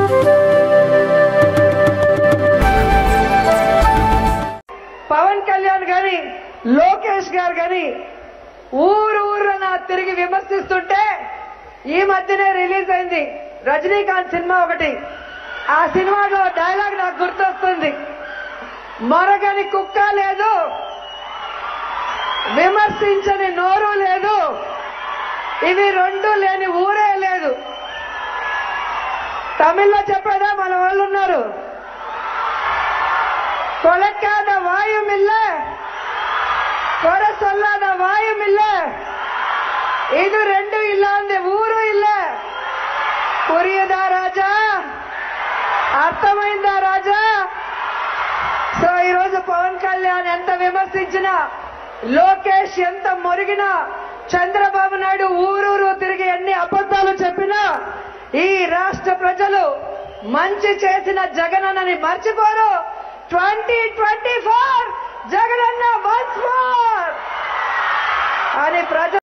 పవన్ కళ్యాణ్ గాని లోకేష్ గారు గాని ఊరు ఊరున తిరిగి విమర్శిస్తుంటే ఈ మధ్యనే రిలీజ్ అయింది రజనీకాంత్ సినిమా ఒకటి ఆ సినిమాలో డైలాగ్ నాకు గుర్తొస్తుంది మొరగని కుక్క లేదు విమర్శించని నోరు లేదు ఇవి రెండు లేని ఊరే లేదు తమిళ్లో చెప్పేదా మన వాళ్ళు ఉన్నారు ಕೊಳಕಾದ ವಾಯುಮಿಲ್ಲ ಕೊರ ಸೊಲ್ಲಾದ ವಾಯುಮಿಲ್ಲ ಇದು రెండు ಇಲ್ಲ ಅಂದೆ ఊరు ಇಲ್ಲ పురియదా రాజా అర్థమైందా రాజా సో ఈ రోజు పవన్ కళ్యాణ్ ఎంత విమర్శించినా లోకేష్ ఎంత మొరిగినా చంద్రబాబు నాయుడు ఊరూరు తిరిగి ఎన్ని అబద్ధాలు చెప్పినా ఈ రాష్ట్ర ప్రజలు మంచి చేసిన జగనన్నని మర్చిపోరు twenty twenty four Jagananna once more అని ప్రజలు